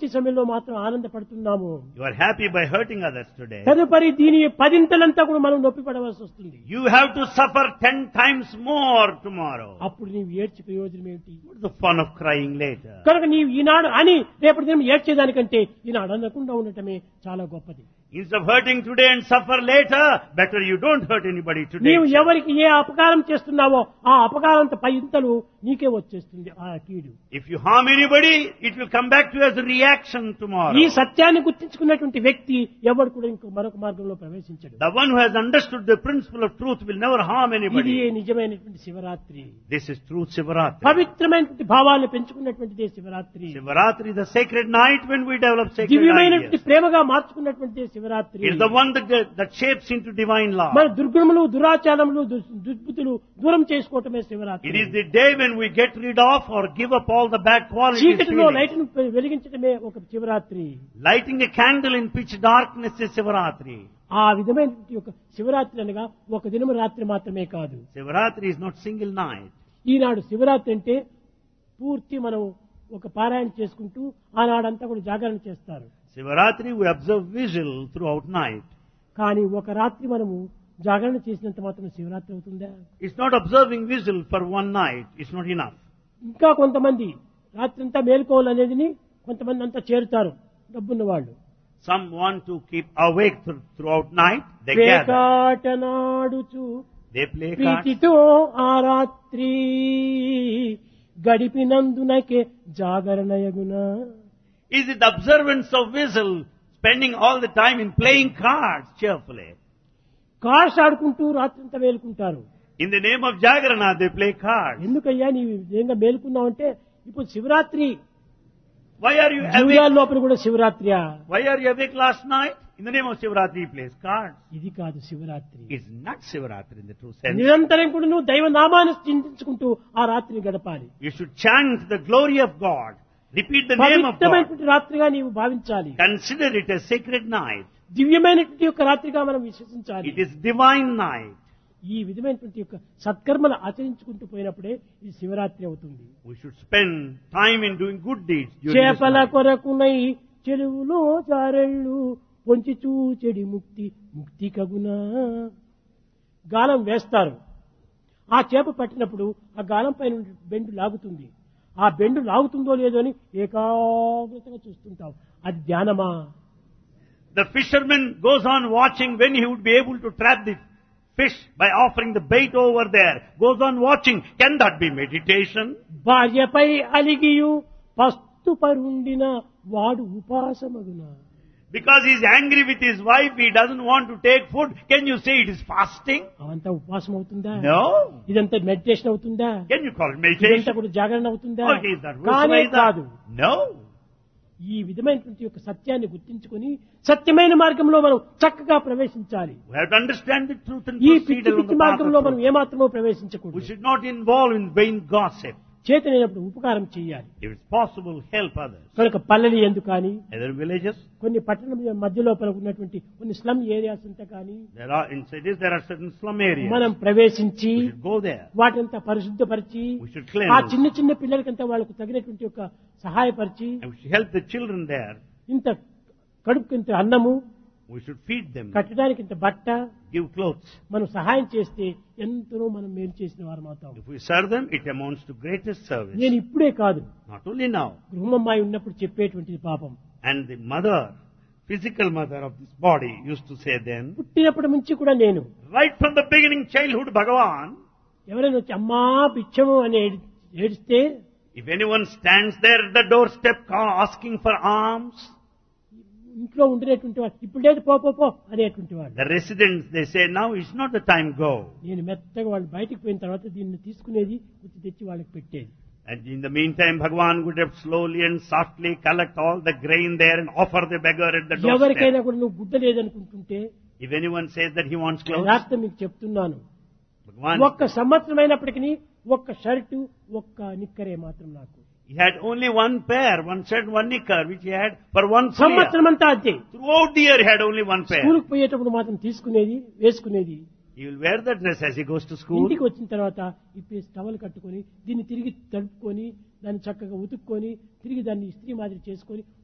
వచ్చే సమయంలో మాత్రం ఆనందపడుతున్నాము You are happy by hurting others today. తదుపరి దీని పదింతలంతా కూడా మనం నొప్పి పడవలసి వస్తుంది You have to suffer ten times more tomorrow. అప్పుడు నీవు ఏడ్చి ప్రయోజనం ఏమిటి What's the fun of crying later? కనుక నీవు ఈనాడు అని రేపటి దినం ఏడ్చేదానికంటే ఈనాడు అనకుండా ఉండటమే చాలా గొప్పది Instead of hurting today and suffer later, better you don't hurt anybody today. నీవు ఎవరికి ఏ అపకారం చేస్తున్నావో ఆ అపకారంతో పై ఇంతలు నీకే వచ్చేస్తుంది ఆ కీడు If you harm anybody, it will come back to you as a reaction tomorrow. ఈ సత్యాన్ని గుర్తించుకున్నటువంటి వ్యక్తి ఎవడు కూడా ఇంకో మరొక మార్గంలో ప్రవేశించడు The one who has understood the principle of truth will never harm ఇది anybody. నిజమైనటువంటి Shivaratri This is truth Sivaratri. పవిత్రమైనటువంటి భావాలను పెంచుకున్నటువంటిదే Shivaratri Sivaratri is the sacred night when we develop sacred దివ్యమైనటువంటి ideas. ప్రేమగా మార్చుకున్నటువంటిదే Shivaratri It is the one that, that shapes into divine law. మన దుర్గుణములు దురాచారములు దు- దుర్బుద్ధులు దూరం చేసుకోవటమే It Shivaratri is the day when we get rid of or give up all the bad qualities. చీకటిలో feelings. లైట్ను వెలిగించడమే ఒక Shivaratri Lighting a candle in pitch darkness is Sivaratri. ఆ విధమైనటువంటి ఒక శివరాత్రి అనగా ఒక దినము రాత్రి మాత్రమే కాదు Sivaratri is not single night. ఈనాడు శివరాత్రి అంటే పూర్తి మనం ఒక పారాయణ చేసుకుంటూ ఆనాడంతా కూడా జాగరణ చేస్తారు Sivaratri we observe visual throughout night. కానీ ఒక రాత్రి మనము జాగరణ చేసినంత మాత్రం శివరాత్రి అవుతుందా It's not observing visual for one night. It's not enough. ఇంకా కొంతమంది రాత్రి అంతా మేలుకోవాలనేది కొంతమంది అంతా చేరుతారు డబ్బున్న వాళ్ళు Some want to keep awake th- throughout night. They gather. వేకాటనాడుచు They play cards. ప్రీతితో ఆ రాత్రి గడిపినందునకే జాగరణయగునా Is it the observance of visual, spending all the time in playing cards cheerfully? Cards ఆడుకుంటూ రాత్రంతా మేలుకుంటారు In the name of Jagarana, they play cards. ఎందుకయ్యా నీవు నిజంగా మేలుకున్నావు అంటే ఇప్పుడు Shivaratri Why are you జూయాల awake? లోపల కూడా శివరాత్రియా Why are you awake last night? In the name of Shivaratri, he plays cards. ఇది కాదు Shivaratri It's not Shivaratri in the true sense. నిరంతరం కూడా నువ్వు దైవ నామాన్ని చింతించుకుంటూ ఆ రాత్రిని గడపాలి You should chant the glory of God. Repeat the name of God. పవిత్రమైనటువంటి రాత్రిగా నీవు భావించాలి Consider it a sacred night. దివ్యమైనటువంటి యొక్క రాత్రిగా మనం విశ్వసించాలి It is divine night. ఈ విధమైనటువంటి యొక్క సత్కర్మలు ఆచరించుకుంటూ పోయినప్పుడే ఇది శివరాత్రి అవుతుంది We should spend time in doing good deeds during this చేపల night. కొరకునై చెరువులో చారెళ్ళు పొంచి చూచెడి ముక్తి ముక్తి కగునా గాలం వేస్తారు ఆ చేప పట్టినప్పుడు ఆ గాలం పైన ఉండే బెండు లాగుతుంది ఆ బెండు లాగుతుందో లేదో అని ఏకాగ్రతగా చూస్తుంటాం అది ధ్యానమా The fisherman goes on watching when he would be able to trap the fish by offering the bait over there. Goes on watching. Can that be meditation? భార్యపై అలిగియు పస్తు పరుండిన వాడు ఉపాసమగునా Because he's angry with his wife, he doesn't want to take food. Can you say it is fasting? అవంతా ఉపవాసం అవుతుందా No. ఇదంతా meditation అవుతుందా Can you call it ఇదంతా meditation? కూడా జాగరణ అవుతుందా Okay, is that కానే Rusvaida? కాదు No. ఈ విధమైనటువంటి యొక్క సత్యాన్ని గుర్తించుకొని సత్యమైన మార్గంలో మనం చక్కగా ప్రవేశించాలి We have to understand the truth and ఈ proceed పిచ్చి along పిచ్చి the path మార్గంలో of మనం truth. ఏమాత్రమో We ప్రవేశించకూడదు should not involve in vain gossip. చేతనైనప్పుడు ఉపకారం చేయాలి If it's possible, help others. కనుక పల్లెలు ఎందుకు కానీ Other villages, కొన్ని పట్టణం మధ్య లోపల ఉన్నటువంటి కొన్ని స్లమ్ ఏరియాస్ అంతా కానీ there are, in cities, there are certain slum areas. మనం ప్రవేశించి We should go there. వాటింతా పరిశుద్ధపరిచి We should ఆ cleanse. చిన్న చిన్న పిల్లలకంతా వాళ్ళకు తగినటువంటి యొక్క సహాయపరిచి And we should help the children there. ఇంత కడుపుకి ఇంత అన్నము We should feed them, కట్టడానికి ఇంత బట్ట give clothes. మనం సహాయం చేస్తే ఎంతనో మనం మేలు చేసిన వారు అవుతాం If we serve them, it amounts to greatest service. నేను ఇప్పుడే కాదు Not only now. గృహమమ్మాయి ఉన్నప్పుడు చెప్పేటువంటిది పాపం And the mother, physical mother of this body, used to say then, పుట్టినప్పటి నుంచి కూడా నేను right from the beginning, childhood, Bhagavan, ఎవరైనా వచ్చి అమ్మా పిచ్చము అని ఏడి- ఏడిస్తే if anyone stands there at the doorstep ca- asking for alms, ఇంట్లో ఉండినటువంటి వాడు ఇప్పుడు లేదు పో పో పో అనేటువంటి వాడు the residents, they say, now is not the time, go. నేను మెత్తగా వాళ్ళు బయటికి పోయిన తర్వాత దీన్ని తీసుకునేది వచ్చి తెచ్చి వాళ్ళకి పెట్టేది And in the meantime, Bhagavan would have slowly and softly collect all the grain there and offer the beggar at the ఎవరికైనా doorstep. కూడా నువ్వు గుడ్డ లేదనుకుంటుంటే If anyone says that he wants clothes, యథార్థం మీకు చెప్తున్నాను Bhagavan, ఒక్క సంవత్సరం అయినప్పటికీ ఒక్క షర్టు ఒక్క నిక్కరే మాత్రం నాకు he had only one pair, one shirt, one knicker, which he had for one full year. సంవత్సరం అంతా అంతే Throughout the year, he had only one pair. స్కూల్కి పోయేటప్పుడు మాత్రం తీసుకునేది వేసుకునేది He will wear that dress as he goes to school. ఇంటికి వచ్చిన తర్వాత ఇప్పి టవల్ కట్టుకొని దీన్ని తిరిగి తడుపుకొని దాన్ని చక్కగా ఉతుక్కొని తిరిగి దాన్ని ఇస్త్రీ మాదిరి చేసుకొని